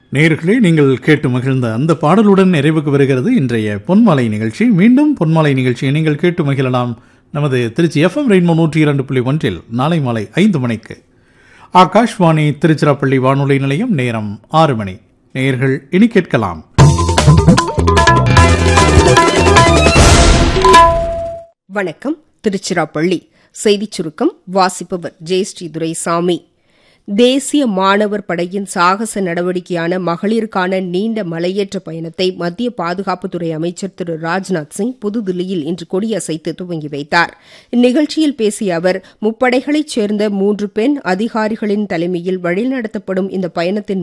நேயர்களே நீங்கள் கேட்டு மகிழ்ந்த அந்த பாடலுடன் நிறைவுக்கு வருகிறது இன்றைய பொன்மாலை நிகழ்ச்சி மீண்டும் பொன்மாலை நிகழ்ச்சியை நீங்கள் கேட்டு மகிழலாம் நமது திருச்சி எஃப்எம் ரெயின்போ நூற்றி இரண்டு புள்ளி ஒன்றில் நாளை மாலை ஐந்து மணிக்கு ஆகாஷ்வாணி திருச்சிராப்பள்ளி வானொலி நிலையம் நேரம் ஆறு மணி நேயர்கள் இனி கேட்கலாம் வணக்கம் திருச்சிராப்பள்ளி செய்திச் சுருக்கம் வாசிப்பவர் ஜெயஸ்ரீ துரைசாமி தேசிய மாணவர் படையின் சாகச நடவடிக்கையான மகளிருக்கான நீண்ட மலையேற்ற பயணத்தை மத்திய பாதுகாப்புத்துறை அமைச்சர் திரு ராஜ்நாத் சிங் புதுதில்லியில் இன்று கொடியசைத்து துவங்கி வைத்தார் இந்நிகழ்ச்சியில் பேசிய அவர் முப்படைகளைச் சேர்ந்த மூன்று பெண் அதிகாரிகளின் தலைமையில் வழிநடத்தப்படும் இந்த பயணத்தின்